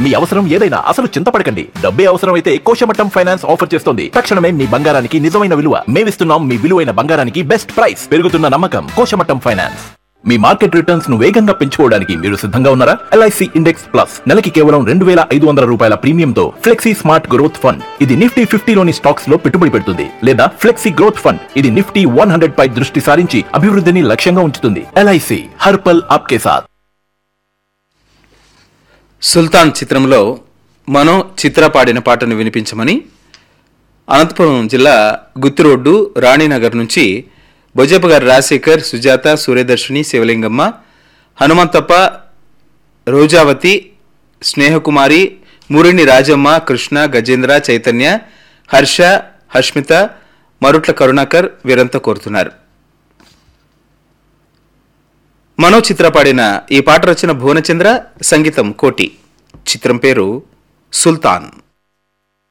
మీ అవసరం ఏదైనా అసలు చింతపడకండి డబ్బే అవసరం అయితే కోశమట్టం ఫైనాన్స్ ఆఫర్ చేస్తోంది తక్షణమే మీ బంగారానికి నిజమైన విలువ మేమిస్తున్నాం మీ విలువైన బంగారానికి బెస్ట్ ప్రైస్ పెరుగుతున్న నమ్మకం కోశమట్టం ఫైనాన్స్ మీ మార్కెట్ రిటర్న్స్ ను వేగంగా పెంచుకోవడానికి మీరు సిద్ధంగా ఉన్నారా ఎల్ఐసి ఇండెక్స్ ప్లస్ నెలకి కేవలం రెండు వేల ఐదు వందల రూపాయల ప్రీమియంతో ఫ్లెక్సీ స్మార్ట్ గ్రోత్ ఫండ్ ఇది నిఫ్టీ ఫిఫ్టీలోని స్టాక్స్ లో పెట్టుబడి పెడుతుంది లేదా ఫ్లెక్సీ గ్రోత్ ఫండ్ ఇది నిఫ్టీ వన్ హండ్రెడ్ పై దృష్టి సారించి అభివృద్ధిని లక్ష్యంగా ఉంచుతుంది ఎల్ఐసి హర్పల్ ఆప్కే సాత్ సుల్తాన్ చిత్రంలో మనో చిత్ర పాడిన పాటను వినిపించమని అనంతపురం జిల్లా గుత్తి రోడ్డు రాణినగర్ నుంచి బొజప్ప గారి రాజశేఖర్ సుజాత సూర్యదర్శిని శివలింగమ్మ హనుమంతప్ప రోజావతి స్నేహకుమారి మురిని రాజమ్మ కృష్ణ గజేంద్ర చైతన్య హర్ష హష్మిత మరుట్ల కరుణాకర్ వీరంతా కోరుతున్నారు మనో చిత్ర పాడిన ఈ పాట రచన భువనచంద్ర సంగీతం కోటి చిత్రం పేరు సుల్తాన్